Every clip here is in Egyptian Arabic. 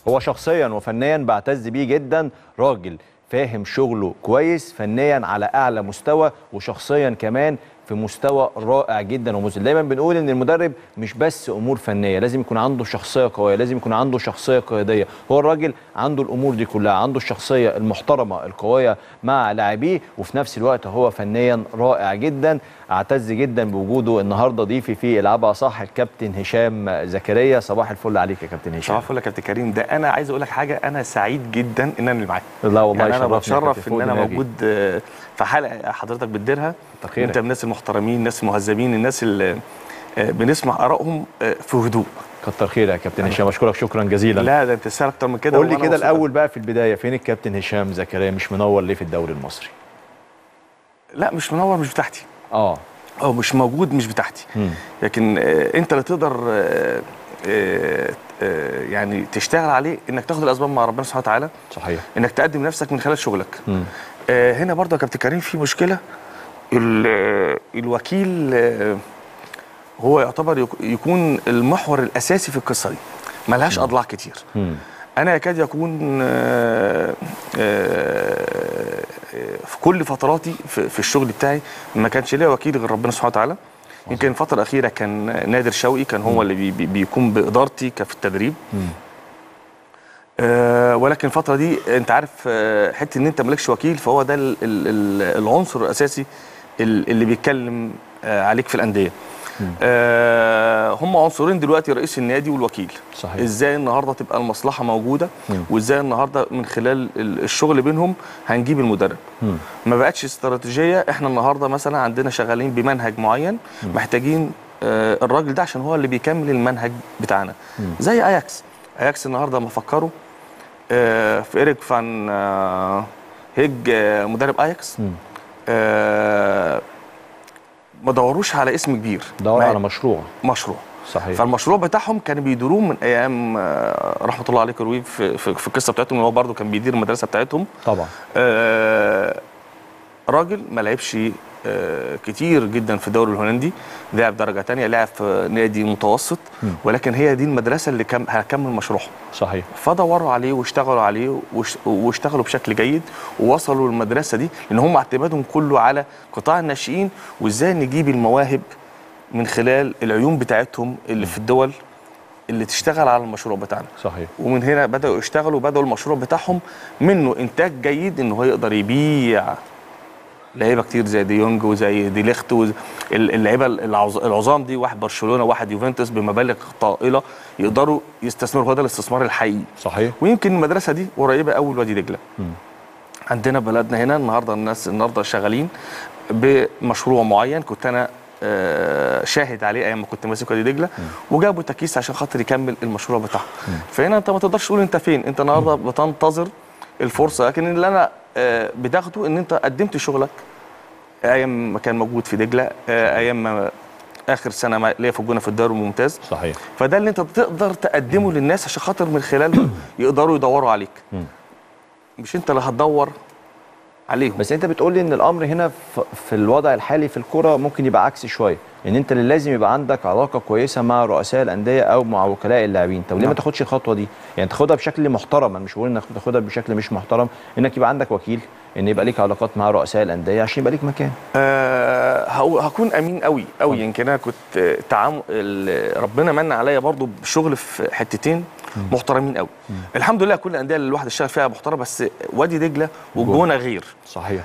هو شخصيا وفنيا بعتز بيه جدا راجل فاهم شغله كويس فنيا على اعلى مستوى وشخصيا كمان في مستوى رائع جدا ومذهل دايما بنقول ان المدرب مش بس امور فنيه لازم يكون عنده شخصيه قويه لازم يكون عنده شخصيه قياديه هو الراجل عنده الامور دي كلها عنده الشخصيه المحترمه القويه مع لاعبيه وفي نفس الوقت هو فنيا رائع جدا اعتز جدا بوجوده النهارده ضيفي في العبها صح الكابتن هشام زكريا صباح الفل عليك يا كابتن هشام صباح الفل يا كابتن كريم ده انا عايز اقول لك حاجه انا سعيد جدا ان انا اللي معاك لا والله يعني انا يشرفني يا بتشرف كابتن، ان فوق انا دماغي. موجود آه، في حلقه حضرتك بتديرها كتر خيرك. انت من الناس المحترمين الناس المهذبين الناس اللي آه، بنسمع ارائهم آه، في هدوء كتر خيرك يا كابتن هشام اشكرك شكرا جزيلا لا ده انت تستاهل اكتر من كده قول لي وأنا كده مبسوط الاول بقى في البدايه فين الكابتن هشام زكريا مش منور ليه في الدوري المصري لا مش منور مش بتاعتي اه او مش موجود مش بتاعتي مم. لكن آه، انت اللي تقدر آه، آه، آه، يعني تشتغل عليه انك تاخد الاسباب مع ربنا سبحانه وتعالى صحيح انك تقدم نفسك من خلال شغلك مم. آه، هنا برضه يا كابتن كريم في مشكله ال- آه، الوكيل آه، هو يعتبر يك- يكون المحور الاساسي في القصه دي ملهاش اضلاع كتير مم. انا يكاد يكون آه، آه، في كل فتراتي في في الشغل بتاعي ما كانش ليا وكيل غير ربنا سبحانه وتعالى يمكن الفتره الاخيره كان نادر شوقي كان هو اللي بي بي بيكون بادارتي كفي التدريب مم. آه، ولكن الفتره دي انت عارف آه، حته ان انت مالكش وكيل فهو ده ال- ال- ال- العنصر الاساسي ال- اللي بيتكلم آه، عليك في الانديه آه، هم عنصرين دلوقتي رئيس النادي والوكيل صحيح. ازاي النهارده تبقى المصلحه موجوده مم. وازاي النهارده من خلال ال- الشغل بينهم هنجيب المدرب مم. ما بقتش استراتيجيه احنا النهارده مثلا عندنا شغالين بمنهج معين محتاجين آه، الراجل ده عشان هو اللي بيكمل المنهج بتاعنا زي اياكس اياكس النهارده ما فكروا آه، في ايريك فان آه، هيج آه، مدرب اياكس مم. آه، ما دوروش على اسم كبير دور ما- على مشروع مشروع صحيح فالمشروع بتاعهم كانوا بيديروه من ايام آه، رحمه الله عليه كرويب في, في, في القصه بتاعتهم اللي هو برده كان بيدير المدرسه بتاعتهم طبعا آه، راجل ما لعبش آه، كتير جدا في الدوري الهولندي لعب درجه تانية لعب في نادي متوسط ولكن هي دي المدرسه اللي كم هكمل مشروعهم صحيح فدوروا عليه واشتغلوا عليه وش- واشتغلوا بشكل جيد ووصلوا للمدرسه دي لان هم اعتمادهم كله على قطاع الناشئين وازاي نجيب المواهب من خلال العيون بتاعتهم اللي في الدول اللي تشتغل على المشروع بتاعنا صحيح ومن هنا بداوا يشتغلوا بداوا المشروع بتاعهم منه انتاج جيد ان هو يقدر يبيع لعيبه كتير زي دي يونج وزي دي ليخت وز- ال- اللعيبه العظ- العظام دي واحد برشلونه واحد يوفنتوس بمبالغ طائله يقدروا يستثمروا هو ده الاستثمار الحقيقي صحيح ويمكن المدرسه دي قريبه قوي لوادي دجله عندنا بلدنا هنا النهارده الناس النهارده شغالين بمشروع معين كنت انا آه، شاهد عليه ايام ما كنت ماسك وادي دجله وجابوا تكيس عشان خاطر يكمل المشروع بتاعهم فهنا انت ما تقدرش تقول انت فين انت النهارده بتنتظر الفرصه لكن اللي انا آه، بتاخده ان انت قدمت شغلك ايام ما كان موجود في دجله آه، ايام ما اخر سنه ما- ليا في الجونه في الدوري الممتاز صحيح فده اللي انت تقدر تقدمه للناس عشان خاطر من خلاله يقدروا يدوروا عليك مش انت اللي هتدور عليهم بس انت بتقول لي ان الامر هنا ف- في الوضع الحالي في الكره ممكن يبقى عكسي شويه ان انت اللي لازم يبقى عندك علاقه كويسه مع رؤساء الانديه او مع وكلاء اللاعبين طب ليه ما نعم. تاخدش الخطوه دي يعني تاخدها بشكل محترم انا مش بقول انك تاخدها بشكل مش محترم انك يبقى عندك وكيل ان يبقى ليك علاقات مع رؤساء الانديه عشان يبقى ليك مكان آه هو- هكون امين قوي قوي يمكن انا كنت آه، تعامل ال- ربنا من عليا برضو بشغل في حتتين محترمين قوي الحمد لله كل الانديه اللي الواحد اشتغل فيها محترم بس وادي دجله والجونه غير صحيح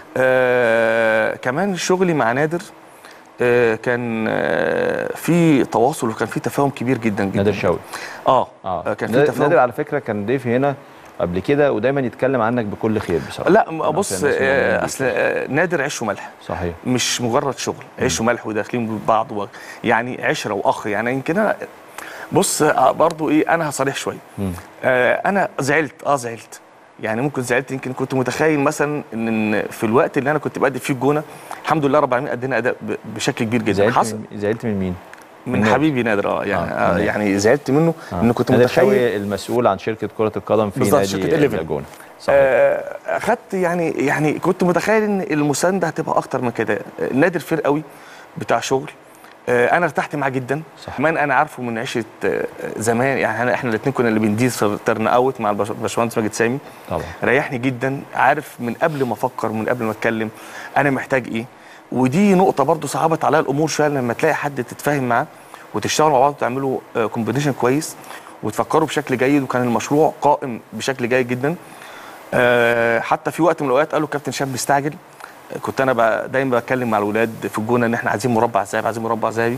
آه كمان شغلي مع نادر آه كان آه في تواصل وكان في تفاهم كبير جدا جدا نادر شوقي اه, اه آه كان في نادر تفاهم نادر على فكره كان ضيف هنا قبل كده ودايما يتكلم عنك بكل خير بصراحه لا أنا بص عشان الناس اللي آه موجودين اصل آه نادر عيش وملح صحيح مش مجرد شغل عيش وملح وداخلين ببعض و... يعني عشره واخ يعني يمكن انا بص آه، برضو ايه انا هصريح شويه آه انا زعلت اه زعلت يعني ممكن زعلت يمكن كنت متخيل مثلا ان إن في الوقت اللي انا كنت بقدم فيه الجونه الحمد لله رب العالمين ادينا اداء ب- بشكل كبير جدا زعلت حصل من زعلت من مين؟ من نادر. حبيبي نادر اه يعني آه، آه من نادر. يعني زعلت منه آه. ان كنت نادر متخيل شوقي المسؤول عن شركه كره القدم في بالظبط، نادي شركة 11. اللاجونه صحيح آه، اخدت يعني يعني كنت متخيل ان المسانده هتبقى اكتر من كده آه، نادر فير قوي بتاع شغل آه، انا ارتحت معاه جدا صح. كمان انا عارفه من عشره آه، زمان يعني احنا الاثنين كنا اللي بندير في ترن اوت مع الباش- الباشمهندس ماجد سامي طبعا ريحني جدا عارف من قبل ما افكر من قبل ما اتكلم انا محتاج ايه ودي نقطه برضو صعبت عليا الامور شويه لما تلاقي حد تتفاهم معاه وتشتغلوا مع بعض وتعملوا كومبينيشن كويس وتفكروا بشكل جيد وكان المشروع قائم بشكل جيد جدا آه، حتى في وقت من الاوقات قالوا كابتن شاب بيستعجل آه، كنت انا بقى دايما بتكلم مع الولاد في الجونه ان احنا عايزين مربع ذهبي عايزين مربع ذهبي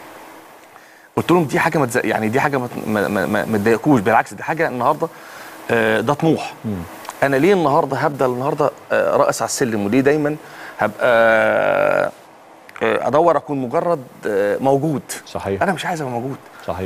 قلت لهم دي حاجه ما تز- يعني دي حاجه ما ما- ما ما- ما تضايقكوش بالعكس دي حاجه النهارده آه، ده طموح انا ليه النهارده هبدا النهارده آه، رائس على السلم وليه دايما هبقى آه، آه، ادور اكون مجرد آه، موجود صحيح انا مش عايز ابقى موجود صحيح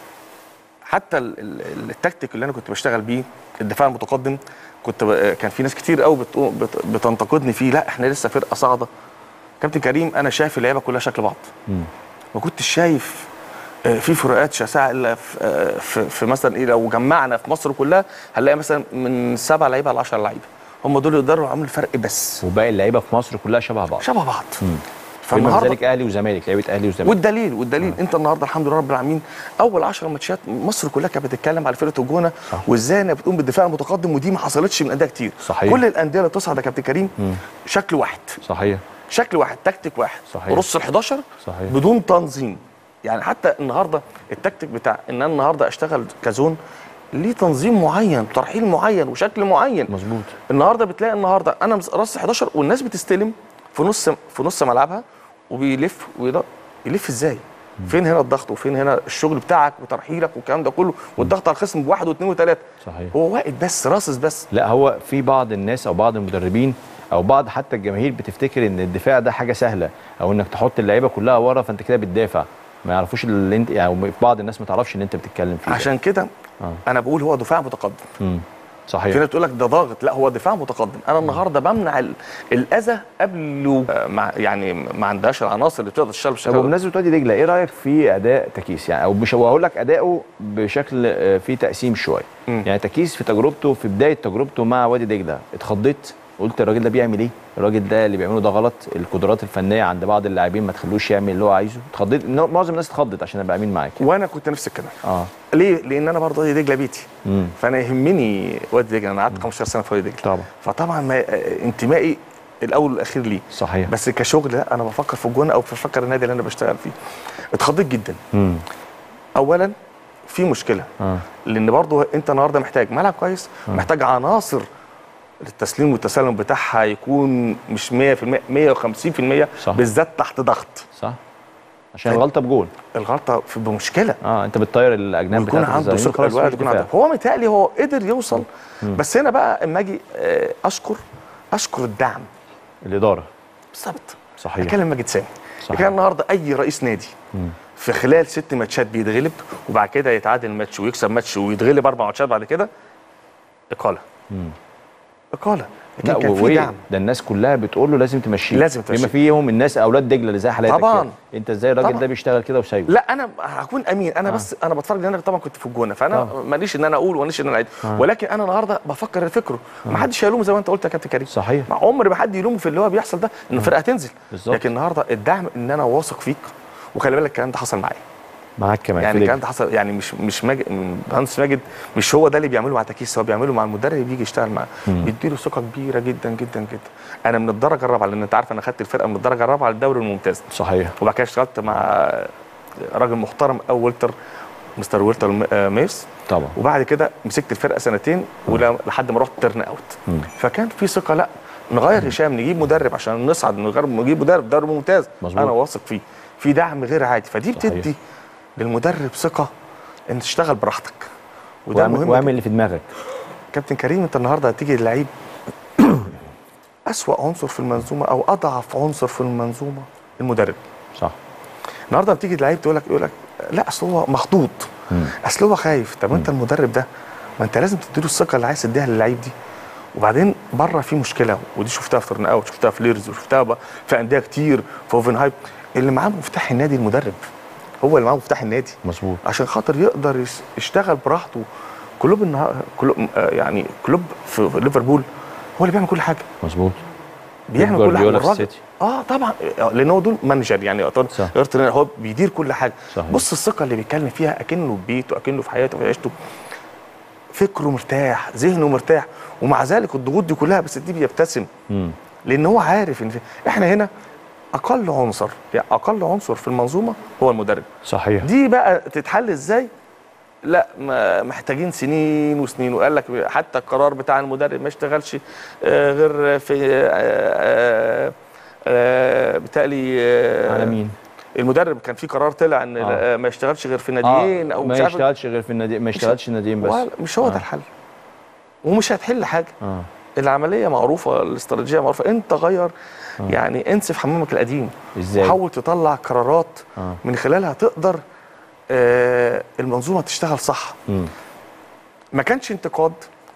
حتى ال- ال- التكتيك اللي انا كنت بشتغل بيه الدفاع المتقدم كنت ب... كان في ناس كتير قوي بت... بت... بتنتقدني فيه لا احنا لسه فرقه صاعده كابتن كريم انا شايف اللعيبه كلها شكل بعض مم. ما كنتش شايف آه، في فروقات شاسعه الا في, آه، في, في مثلا ايه لو جمعنا في مصر كلها هنلاقي مثلا من سبع لعيبه ل 10 لعيبه هم دول يقدروا يعملوا الفرق بس وباقي اللعيبه في مصر كلها شبه بعض شبه بعض بما فالنهارده ذلك اهلي وزمالك لعيبه اهلي وزمالك والدليل والدليل انت النهارده الحمد لله رب العالمين اول 10 ماتشات مصر كلها كانت بتتكلم على فرقه الجونه صح. وازاي انها بتقوم بالدفاع المتقدم ودي ما حصلتش من انديه كتير صحيح. كل الانديه اللي تصعد يا كابتن كريم شكل واحد صحيح شكل واحد تكتيك واحد صحيح. رص ال 11 صحيح. بدون تنظيم يعني حتى النهارده التكتيك بتاع ان انا النهارده اشتغل كزون ليه تنظيم معين ترحيل معين وشكل معين مظبوط النهارده بتلاقي النهارده انا مس- راس 11 والناس بتستلم في نص في نص ملعبها وبيلف ويلا يلف ازاي؟ فين هنا الضغط وفين هنا الشغل بتاعك وترحيلك والكلام ده كله والضغط على الخصم بواحد واثنين وثلاثه صحيح هو واقف بس راصص بس لا هو في بعض الناس او بعض المدربين او بعض حتى الجماهير بتفتكر ان الدفاع ده حاجه سهله او انك تحط اللعيبه كلها ورا فانت كده بتدافع ما يعرفوش اللي انت يعني بعض الناس ما تعرفش ان انت بتتكلم فيه ده. عشان كده آه. انا بقول هو دفاع متقدم مم. في صحيح ناس تقول لك ده ضاغط لا هو دفاع متقدم انا النهارده بمنع ال- الاذى قبل آه، مع يعني ما عندهاش العناصر اللي تقدر تشتغل طب بشكل بمناسبه وادي دجله ايه رايك في اداء تكيس يعني او مش هقول لك اداؤه بشكل آه، فيه تقسيم شويه مم. يعني تكيس في تجربته في بدايه تجربته مع وادي دجله اتخضيت قلت الراجل ده بيعمل ايه الراجل ده اللي بيعمله ده غلط القدرات الفنيه عند بعض اللاعبين ما تخلوش يعمل اللي هو عايزه اتخضيت إن معظم الناس اتخضت عشان ابقى امين معاك وانا كنت نفس الكلام اه ليه؟ لان انا برضه وادي دجله بيتي امم فانا يهمني وادي دجله انا قعدت 15 سنه في وادي دجله طبعا فطبعا ما آه، انتمائي الاول والاخير ليه صحيح بس كشغل لا انا بفكر في الجونه او بفكر النادي اللي انا بشتغل فيه اتخضيت جدا امم اولا في مشكله اه لان برضه انت النهارده محتاج ملعب كويس محتاج عناصر التسليم والتسلم بتاعها يكون مش 100% 150% صح. بالذات تحت ضغط صح عشان الغلطه بجول الغلطه في بمشكله اه انت بتطير الاجناب ويكون بتاعت عنده الظهيرين، ثقه خلاص الولد مفيش يكون عنده دفاع. هو متهيألي هو قدر يوصل بس هنا بقى اما اجي آه، اشكر اشكر الدعم الاداره بالظبط صحيح اتكلم ماجد سامي صحيح. كان النهارده اي رئيس نادي في خلال ست ماتشات بيتغلب وبعد كده يتعادل ماتش ويكسب ماتش ويتغلب اربع ماتشات بعد كده اقاله اقاله لا لكن كان في وإيه؟ دعم ده الناس كلها بتقول له لازم تمشيه لازم تمشيه. بما فيهم الناس اولاد دجله اللي زي حالاتك طبعاً. كده. انت ازاي الراجل طبعاً. ده بيشتغل كده وسايبه لا انا هكون امين انا آه. بس انا بتفرج لان انا طبعا كنت في الجونه فانا طبعاً. ماليش ان انا اقول وماليش ان انا اعيد ولكن انا النهارده بفكر فكره ما حدش هيلومه زي ما انت قلت يا كابتن كريم صحيح مع عمر ما حد يلومه في اللي هو بيحصل ده ان الفرقه هتنزل بالظبط. لكن النهارده الدعم ان انا واثق فيك وخلي بالك الكلام ده حصل معايا معاك كمان يعني في الكلام دجلة. ده حصل يعني مش مش ماجد مهندس ماجد مش هو ده اللي بيعمله مع تكيس هو بيعمله مع المدرب يجي يشتغل معاه بيديله ثقه كبيره جدا جدا جدا انا من الدرجه الرابعه لان انت عارف انا خدت الفرقه من الدرجه الرابعه للدوري الممتاز صحيح وبعد كده اشتغلت مع راجل محترم او ويلتر مستر ويلتر م- آه، ميرس طبعا وبعد كده مسكت الفرقه سنتين ولا- لحد ما رحت ترن اوت فكان في ثقه لا نغير هشام نجيب مدرب عشان نصعد نغير نجيب مدرب دوري ممتاز مظبوط. انا واثق فيه في دعم غير عادي فدي صحيح. بتدي للمدرب ثقه ان تشتغل براحتك وده واعمل مهم واعمل جداً. اللي في دماغك كابتن كريم انت النهارده هتيجي للعيب اسوا عنصر في المنظومه او اضعف عنصر في المنظومه المدرب صح النهارده بتيجي لعيب تقول لك يقول لك لا اصل هو مخضوض اصل هو خايف طب انت المدرب ده ما انت لازم تديله الثقه اللي عايز تديها للعيب دي وبعدين بره في مشكله ودي شفتها في ترن اوت شفتها في ليرز وشفتها بقى في انديه كتير في اوفنهايم اللي معاه مفتاح النادي المدرب هو اللي معاه مفتاح النادي مظبوط عشان خاطر يقدر يس- يشتغل براحته كلوب النهار كلوب آه، يعني كلوب في في ليفربول هو اللي بيعمل كل حاجه مظبوط بيعمل كل حاجه جوارديولا في والراجل- السيتي. اه طبعا لان هو دول مانجر يعني يعتبر صح. غير ترينر، هو بيدير كل حاجه صحيح. بص الثقه اللي بيتكلم فيها اكنه في بيته اكنه في حياته في عيشته فكره مرتاح ذهنه مرتاح ومع ذلك الضغوط دي كلها بس دي بيبتسم مم. لان هو عارف ان في- احنا هنا اقل عنصر يعني اقل عنصر في المنظومه هو المدرب صحيح دي بقى تتحل ازاي لا ما محتاجين سنين وسنين وقال لك حتى القرار بتاع المدرب ما يشتغلش آه، غير في آه، آه، آه، بالتالي آه، على مين؟ المدرب كان في قرار طلع ان آه. آه. ما يشتغلش غير في ناديين او ما مش عارف يشتغلش غير في النادي ما يشتغلش ناديين بس ولا- مش هو آه. ده الحل ومش هتحل حاجه اه العمليه معروفه الاستراتيجيه معروفه انت غير يعني انسف حمامك القديم ازاي؟ وحاول تطلع قرارات آه. من خلالها تقدر آه المنظومه تشتغل صح مم. ما كانش انتقاد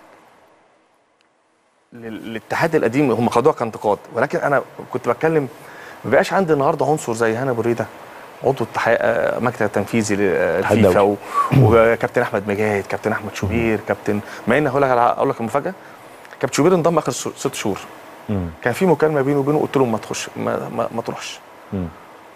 لل- للاتحاد القديم هم خدوها كانتقاد ولكن انا كنت بتكلم ما بقاش عندي النهارده عنصر زي هنا بريده عضو التحقيق آه، مكتب التنفيذي الاتحاد للفيفا الدولي. و- وكابتن احمد مجاهد كابتن احمد شوبير كابتن ما ان هقول لك على- اقول لك المفاجاه كابتن شوبير انضم اخر س- ست شهور مم. كان في مكالمه بينه وبينه قلت له ما تخش ما, ما, ما تروحش مم.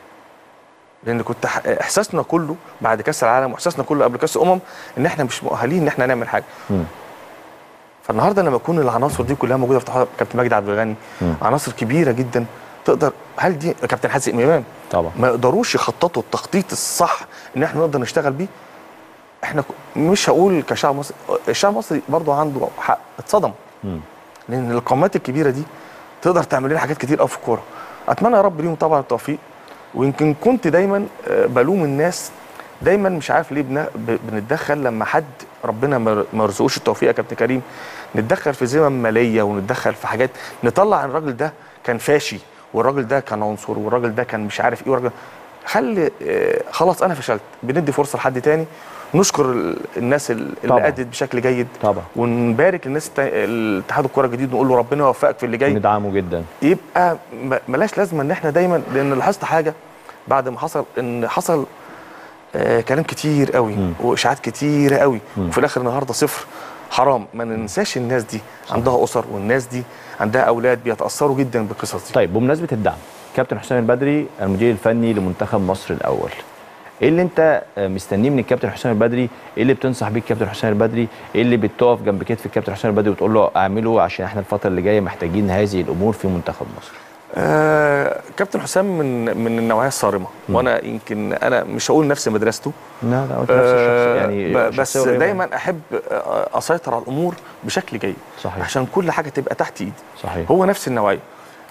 لان كنت ح- احساسنا كله بعد كاس العالم واحساسنا كله قبل كاس الامم ان احنا مش مؤهلين ان احنا نعمل حاجه مم. فالنهارده لما يكون العناصر دي كلها موجوده في تحت كابتن مجدي عبد الغني مم. عناصر كبيره جدا تقدر هل دي كابتن حازم امام طبعا ما يقدروش يخططوا التخطيط الصح ان احنا نقدر نشتغل بيه احنا ك- مش هقول كشعب مصري الشعب المصري برضه عنده حق اتصدم مم. لان القامات الكبيره دي تقدر تعمل لنا حاجات كتير قوي في الكوره اتمنى يا رب ليهم طبعا التوفيق ويمكن كنت دايما آه، بلوم الناس دايما مش عارف ليه بن- ب- بنتدخل لما حد ربنا ما ما يرزقوش التوفيق يا كابتن كريم نتدخل في ذمم ماليه ونتدخل في حاجات نطلع ان الراجل ده كان فاشي والراجل ده كان عنصر والراجل ده كان مش عارف ايه والراجل خلي آه، خلاص انا فشلت بندي فرصه لحد تاني نشكر ال- الناس ال- اللي طبعاً. ادت بشكل جيد طبعا ونبارك للناس التا- الاتحاد الكوره الجديد ونقول له ربنا يوفقك في اللي جاي ندعمه جدا يبقى م- ملاش لازمه ان احنا دايما لان لاحظت حاجه بعد ما حصل ان حصل آه كلام كتير قوي مم. واشاعات كتير قوي مم. وفي الاخر النهارده صفر حرام ما ننساش الناس دي عندها اسر والناس دي عندها اولاد بيتاثروا جدا بالقصص دي طيب بمناسبه الدعم كابتن حسام البدري المدير الفني لمنتخب مصر الاول ايه اللي انت آه، مستنيه من الكابتن حسام البدري ايه اللي بتنصح بيه الكابتن حسام البدري ايه اللي بتقف جنب كتف الكابتن حسام البدري وتقول له اعمله عشان احنا الفتره اللي جايه محتاجين هذه الامور في منتخب مصر آه كابتن حسام من من النوعيه الصارمه وانا يمكن انا مش هقول نفس مدرسته لا لا قلت نفس الشخص آه، يعني ب- شخصية بس قريبة. دايما احب آه، اسيطر على الامور بشكل جيد صحيح. عشان كل حاجه تبقى تحت ايدي صحيح هو نفس النوعيه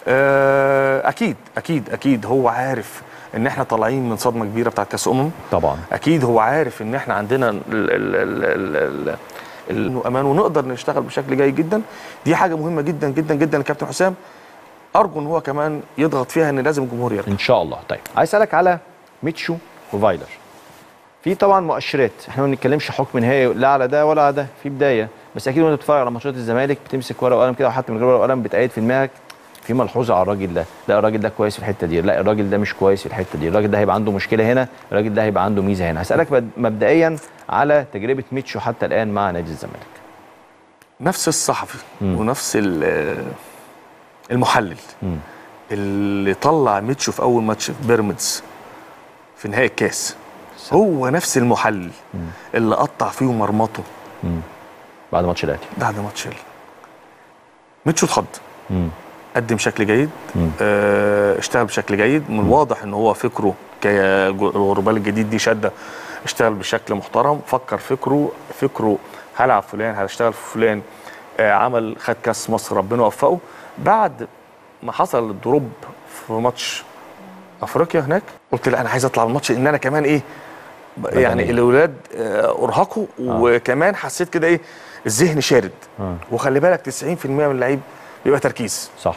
آه، اكيد اكيد اكيد هو عارف ان احنا طالعين من صدمه كبيره بتاعت كاس امم طبعا اكيد هو عارف ان احنا عندنا ال ال ال ال ال الامان ونقدر نشتغل بشكل جيد جدا دي حاجه مهمه جدا جدا جدا لكابتن حسام ارجو ان هو كمان يضغط فيها ان لازم الجمهور يرجع ان شاء الله طيب عايز اسالك على ميتشو وفايلر في طبعا مؤشرات احنا ما بنتكلمش حكم نهائي لا على ده ولا على ده في بدايه بس اكيد وانت بتتفرج على ماتشات الزمالك بتمسك ورقه وقلم كده وحتى من غير ورقه وقلم بتأيد في دماغك في ملحوظه على الراجل ده لا الراجل ده كويس في الحته دي لا الراجل ده مش كويس في الحته دي الراجل ده هيبقى عنده مشكله هنا الراجل ده هيبقى عنده ميزه هنا هسالك مب- مبدئيا على تجربه ميتشو حتى الان مع نادي الزمالك نفس الصحفي مم. ونفس ال- المحلل مم. اللي طلع ميتشو في اول ماتش في بيراميدز في نهائي الكاس صح. هو نفس المحلل مم. اللي قطع فيه مرمطه مم. بعد ماتش الاهلي بعد ماتش ال- ميتشو اتخض مم. قدم شكل جيد مم. آه، اشتغل بشكل جيد من الواضح ان هو فكره كغربال الجديد دي شده اشتغل بشكل محترم فكر فكره فكره هلعب فلان هشتغل في فلان آه، عمل خد كاس مصر ربنا وفقه بعد ما حصل الدروب في ماتش افريقيا هناك قلت لا انا عايز اطلع من الماتش ان انا كمان ايه ب- يعني بدنيا. الاولاد آه، ارهقوا وكمان حسيت كده ايه الذهن شارد آه. وخلي بالك 90% من اللعيب بيبقى تركيز صح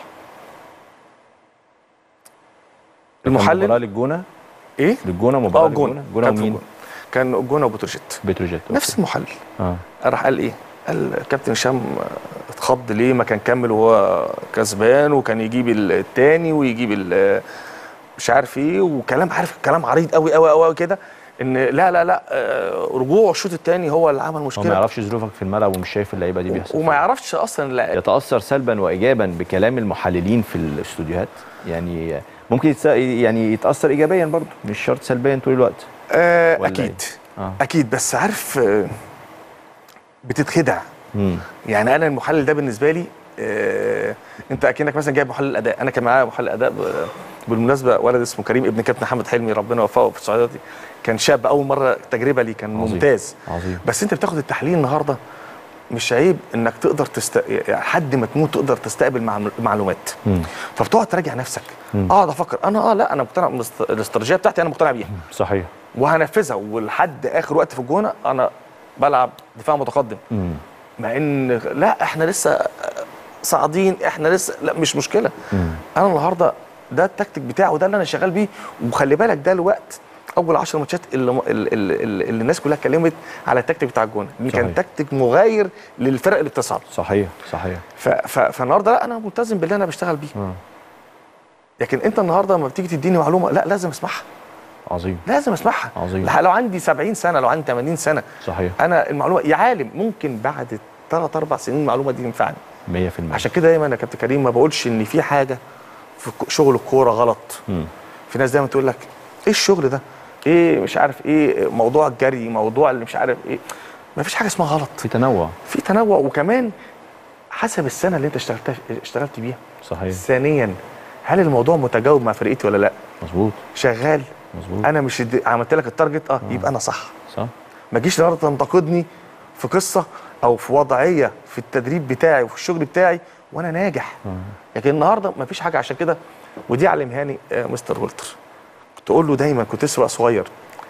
المحلل المباراه للجونه ايه للجونه مباراه اه جون للجونه جونه كان في ومين جون. كان جونه وبتروجيت بتروجيت نفس المحلل اه راح قال ايه قال كابتن هشام اتخض ليه ما كان كمل وهو كسبان وكان يجيب التاني ويجيب ال- مش عارف ايه وكلام عارف كلام عريض قوي قوي قوي كده ان لا لا لا آه، رجوع الشوط الثاني هو اللي عمل هو ما مشكله يعرفش ظروفك في الملعب ومش شايف اللعيبه دي بيحصل وما يعرفش اصلا لا يتاثر سلبا وايجابا بكلام المحللين في الاستوديوهات يعني ممكن يتس... يعني يتاثر ايجابيا برضه مش شرط سلبيا طول الوقت آه ولا اكيد آه. اكيد بس عارف آه، بتتخدع امم يعني انا المحلل ده بالنسبه لي آه انت اكنك مثلا جايب محلل اداء انا كان معايا محلل اداء ب- بالمناسبه ولد اسمه كريم ابن كابتن محمد حلمي ربنا يوفقه في السعوديه دي كان شاب اول مره تجربه ليه كان عظيم. ممتاز عظيم بس انت بتاخد التحليل النهارده مش عيب انك تقدر تست... يعني لحد ما تموت تقدر تستقبل معلو- معلومات مم. فبتقعد تراجع نفسك مم. اقعد افكر انا اه لا انا مقتنع بالاست- الاستراتيجيه بتاعتي انا مقتنع بيها صحيح وهنفذها ولحد اخر وقت في الجونه انا بلعب دفاع متقدم امم مع ان لا احنا لسه صاعدين احنا لسه لا مش مشكله مم. انا النهارده ده التكتيك بتاعه وده اللي انا شغال بيه وخلي بالك ده الوقت اول 10 ماتشات اللي, اللي, اللي, اللي الناس كلها اتكلمت على التكتيك بتاع الجونه اللي كان صحيح. تكتيك مغاير للفرق اللي بتصعد صحيح صحيح ف- ف- فالنهارده لا انا ملتزم باللي انا بشتغل بيه آه. لكن انت النهارده لما بتيجي تديني معلومه لا لازم اسمعها عظيم لازم اسمعها عظيم. لح- لو عندي 70 سنه لو عندي 80 سنه صحيح انا المعلومه يا عالم ممكن بعد ثلاث اربع سنين المعلومه دي تنفعني 100% عشان كده دايما يا كابتن كريم ما بقولش ان في حاجه في ك- شغل الكوره غلط مم. في ناس دايما تقول لك ايه الشغل ده ايه مش عارف ايه موضوع الجري موضوع اللي مش عارف ايه ما فيش حاجه اسمها غلط في تنوع في تنوع وكمان حسب السنه اللي انت اشتغلت اشتغلت بيها صحيح ثانيا هل الموضوع متجاوب مع فرقتي ولا لا مظبوط شغال مظبوط انا مش اد- عملت لك التارجت اه يبقى انا صح صح ما تجيش النهارده تنتقدني في قصه او في وضعيه في التدريب بتاعي وفي الشغل بتاعي وانا ناجح لكن النهارده ما فيش حاجه عشان كده ودي علمهاني آه، مستر والتر كنت اقول له دايما كنت لسه بقى صغير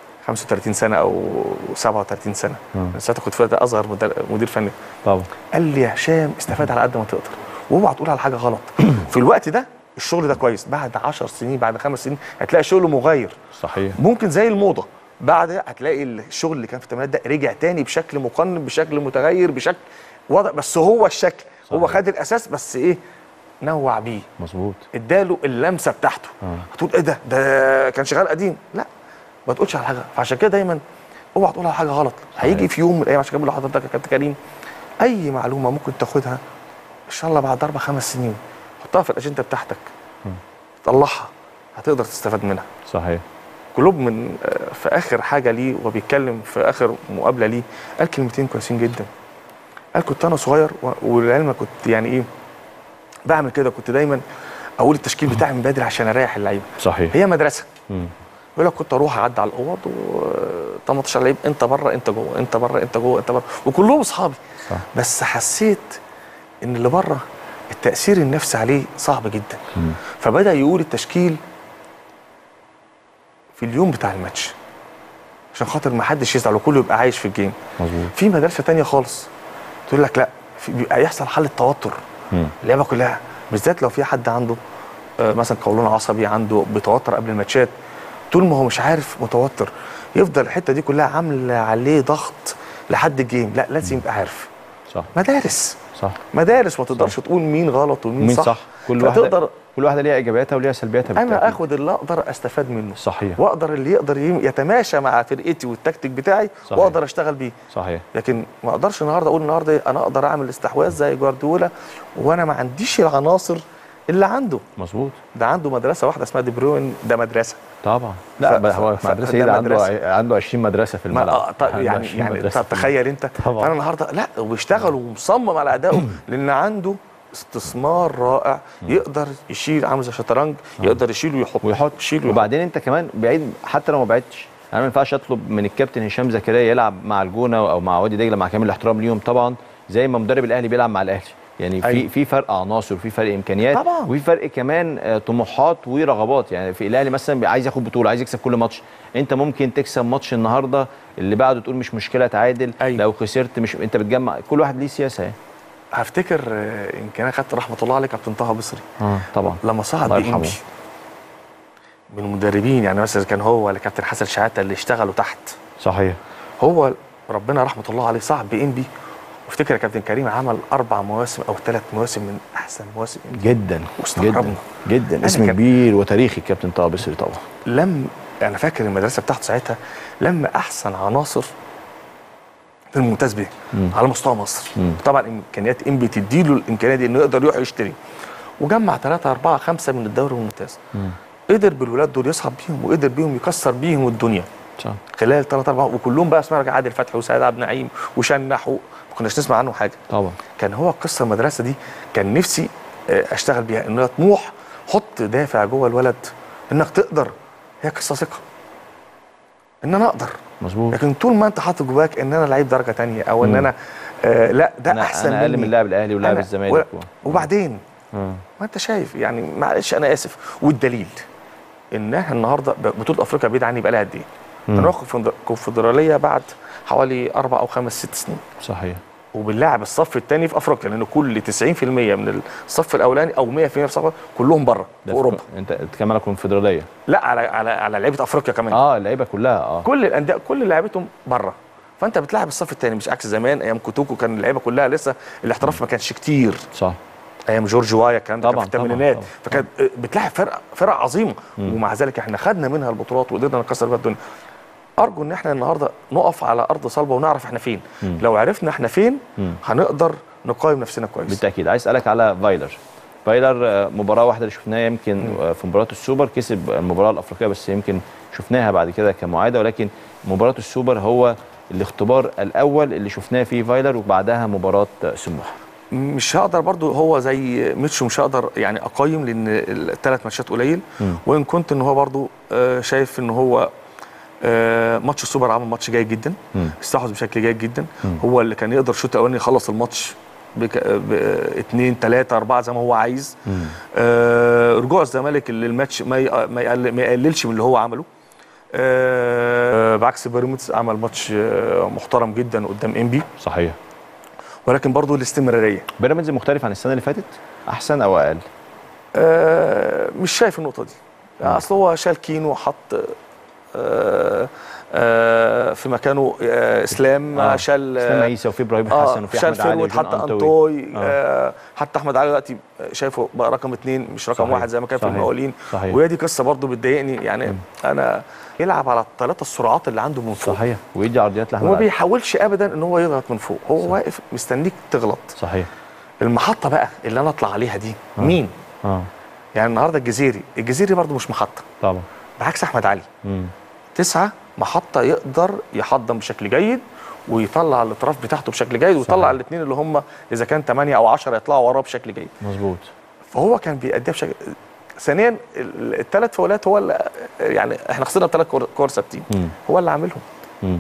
35 سنه او 37 سنه مم. ساعتها كنت في وقتها اصغر مدير, مدير فني طبعا قال لي يا هشام استفاد على قد ما تقدر واوعى تقول على حاجه غلط في الوقت ده الشغل ده كويس بعد 10 سنين بعد خمس سنين هتلاقي شغل مغاير صحيح ممكن زي الموضه بعد هتلاقي الشغل اللي كان في الثمانينات ده رجع تاني بشكل مقنن بشكل متغير بشكل وضع بس هو الشكل هو صحيح. خد الاساس بس ايه نوع بيه مظبوط اداله اللمسه بتاعته آه. هتقول ايه ده ده كان شغال قديم لا ما تقولش على حاجه فعشان كده دايما اوعى تقول على حاجه غلط هيجي في يوم من الايام عشان كده بقول لحضرتك يا كابتن كريم اي معلومه ممكن تاخدها ان شاء الله بعد اربع خمس سنين حطها في الاجنده بتاعتك طلعها هتقدر تستفاد منها صحيح كلوب من آه، في اخر حاجه ليه وبيتكلم في اخر مقابله ليه قال كلمتين كويسين جدا قال كنت انا صغير و- ولعلمك كنت يعني ايه بعمل كده كنت دايما اقول التشكيل بتاعي من بدري عشان اريح اللعيبه صحيح هي مدرسه مم. يقول لك كنت اروح اعدي على الاوض و 18 لعيب انت بره انت جوه انت بره انت جوه انت بره وكلهم اصحابي صح. بس حسيت ان اللي بره التاثير النفسي عليه صعب جدا مم. فبدا يقول التشكيل في اليوم بتاع الماتش عشان خاطر ما حدش يزعل وكله يبقى عايش في الجيم مظبوط في مدرسه تانية خالص تقول لك لا في بيبقى يحصل حاله توتر مم. اللعبه كلها بالذات لو في حد عنده آه، مثلا قولون عصبي عنده بيتوتر قبل الماتشات طول ما هو مش عارف متوتر يفضل الحته دي كلها عامله عليه ضغط لحد الجيم لا لازم يبقى عارف صح مدارس صح مدارس ما تقدرش تقول مين غلط ومين مين صح, صح كل واحده فتقدر كل واحده ليها ايجابياتها وليها سلبياتها انا بالتأكيد. اخد اللي اقدر استفاد منه صحيح واقدر اللي يقدر يم- يتماشى مع فرقتي والتكتيك بتاعي صحيح. واقدر اشتغل بيه صحيح لكن ما اقدرش النهارده اقول النهارده إيه، انا اقدر اعمل استحواذ زي جوارديولا وانا ما عنديش العناصر اللي عنده مظبوط ده عنده مدرسه واحده اسمها دي بروين ده مدرسه طبعا ف- لا بقى ف- هو ف- مدرسه ده ايه ده عنده مدرسة. ع- عنده 20 مدرسه في ما الملعب آه طيب عنده يعني 20 يعني مدرسة طب في تخيل انت طبعا. فانا النهارده لا وبيشتغل ومصمم على ادائه لان عنده استثمار رائع يقدر يشيل عامل زي الشطرنج يقدر يشيل ويحط ويحط يشيل ويحط. وبعدين انت كمان بعيد حتى لو ما بعدتش انا ما ينفعش اطلب من الكابتن هشام زكريا يلعب مع الجونه او مع وادي دجله مع كامل الاحترام ليهم طبعا زي ما مدرب الاهلي بيلعب مع الاهلي يعني في أيوة. في فرق عناصر وفي فرق امكانيات طبعا. وفي فرق كمان آه، طموحات ورغبات يعني في الاهلي مثلا عايز ياخد بطوله عايز يكسب كل ماتش انت ممكن تكسب ماتش النهارده اللي بعده تقول مش مشكله تعادل أيوة. لو خسرت مش انت بتجمع كل واحد ليه سياسه يعني هفتكر آه، يمكن انا خدت رحمه الله عليه كابتن طه بصري اه طبعا لما صعد الله بي يرحمه. ام بي من المدربين يعني مثلا كان هو ولا كابتن حسن شحاته اللي اشتغلوا تحت صحيح هو ربنا رحمه الله عليه صعد بي ام بي وافتكر يا كابتن كريم عمل اربع مواسم او ثلاث مواسم من احسن مواسم إم بي. جدا واستغربنا. جدا جدا أنا اسم كان- كبير وتاريخي الكابتن طه بصري طبعا لم انا فاكر المدرسه بتاعته ساعتها لما احسن عناصر في الممتاز به على مستوى مصر طبعا امكانيات ام بتديله الامكانيه دي انه يقدر يروح يشتري وجمع 3 4 5 من الدوري الممتاز قدر بالولاد دول يصعد بيهم وقدر بيهم يكسر بيهم الدنيا صح خلال 3 4 وكلهم بقى اسمها عادل فتحي وسيد عبد النعيم وشنح و- ما كناش نسمع عنه حاجه طبعا كان هو قصه المدرسه دي كان نفسي آه، اشتغل بيها انها طموح حط دافع جوه الولد انك تقدر هي قصه ثقه ان انا اقدر مظبوط لكن طول ما انت حاطط جواك ان انا لعيب درجه تانية او ان انا آه لا ده انا احسن انا اقل مني. من لاعب الاهلي ولاعب أنا- الزمالك و- و... وبعدين آه. ما انت شايف يعني معلش انا اسف والدليل ان احنا النهارده ب- بطوله افريقيا بعيد عني بقى لها قد ايه؟ بنروح كونفدر- كونفدراليه بعد حوالي اربع او خمس ست سنين صحيح وبنلاعب الصف الثاني في افريقيا لان كل 90% من الصف الاولاني او 100% في الصف كلهم بره في ده اوروبا انت بتتكلم على الكونفدراليه لا على على على لعيبه افريقيا كمان اه اللعيبه كلها اه كل الانديه كل لعيبتهم بره فانت بتلاعب الصف الثاني مش عكس زمان ايام كوتوكو كان اللعيبه كلها لسه الاحتراف ما كانش كتير صح ايام جورج وايا الكلام ده كان طبعاً، في طبعاً، الثمانينات طبعاً. فكانت بتلاعب فرق فرق عظيمه ومع ذلك احنا خدنا منها البطولات وقدرنا نكسر بيها الدنيا ارجو ان احنا النهارده نقف على ارض صلبه ونعرف احنا فين لو عرفنا احنا فين هنقدر نقيم نفسنا كويس بالتاكيد عايز اسالك على فايلر فايلر آه، مباراه واحده اللي شفناها يمكن آه، في مباراه السوبر كسب المباراه الافريقيه بس يمكن شفناها بعد كده كمعاده ولكن مباراه السوبر هو الاختبار الاول اللي شفناه فيه فايلر وبعدها مباراه آه، سموحه مش هقدر برضو هو زي ميتشو مش هقدر يعني اقيم لان الثلاث ماتشات قليل وان كنت ان هو برضو آه، شايف ان هو آه، ماتش السوبر عمل ماتش جيد جدا استحوذ بشكل جيد جدا هو اللي كان يقدر الشوط الاولاني يخلص الماتش بك... ب... اتنين تلاتة أربعة زي ما هو عايز آه رجوع الزمالك للماتش ما ي... ما, يقل... ما يقللش من اللي هو عمله آه بعكس بيراميدز عمل ماتش آه محترم جدا قدام انبي صحيح ولكن برضو الاستمرارية بيراميدز مختلف عن السنه اللي فاتت احسن او اقل آه مش شايف النقطة دي اصل هو شال كينو وحط آه آه في مكانه آه اسلام آه. شال اسلام عيسى وفي ابراهيم اه حسن وفي شال احمد علي فيرويد وجون حتى أنطوي. انطوي آه. آه حتى احمد علي دلوقتي شايفه بقى رقم اثنين مش رقم صحيح. واحد زي ما كان في صحيح. المقاولين صحيح. وهي دي قصه برضو بتضايقني يعني انا يلعب على الثلاثه السرعات اللي عنده من فوق صحيح ويدي عرضيات لاحمد وما علي بيحاولش ابدا ان هو يضغط من فوق هو واقف مستنيك تغلط صحيح المحطه بقى اللي انا اطلع عليها دي مين اه يعني النهارده الجزيري الجزيري برضو مش محطه طبعا بعكس احمد علي مم. تسعة محطة يقدر يحضن بشكل جيد ويطلع الاطراف بتاعته بشكل جيد ويطلع صحيح. الاثنين اللي هم اذا كان 8 او 10 يطلعوا وراه بشكل جيد مظبوط فهو كان بيأديها بشكل ثانيا الثلاث فاولات هو اللي يعني احنا خسرنا ثلاث كور كور ثابتين مم. هو اللي عاملهم مم.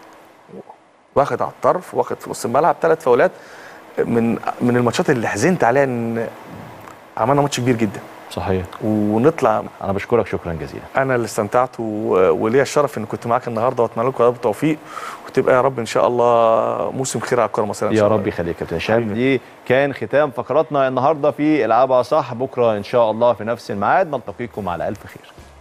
واخد على الطرف واخد في نص الملعب ثلاث فاولات من من الماتشات اللي حزنت عليها ان عملنا ماتش كبير جدا صحيح ونطلع انا بشكرك شكرا جزيلا انا اللي استمتعت و- وليا الشرف ان كنت معاك النهارده واتمنى لكم يا رب التوفيق وتبقى يا رب ان شاء الله موسم خير على الكره المصريه إن يا شاء رب الله. يخليك يا كابتن هشام دي كان ختام فقراتنا النهارده في العابها صح بكره ان شاء الله في نفس الميعاد نلتقيكم على الف خير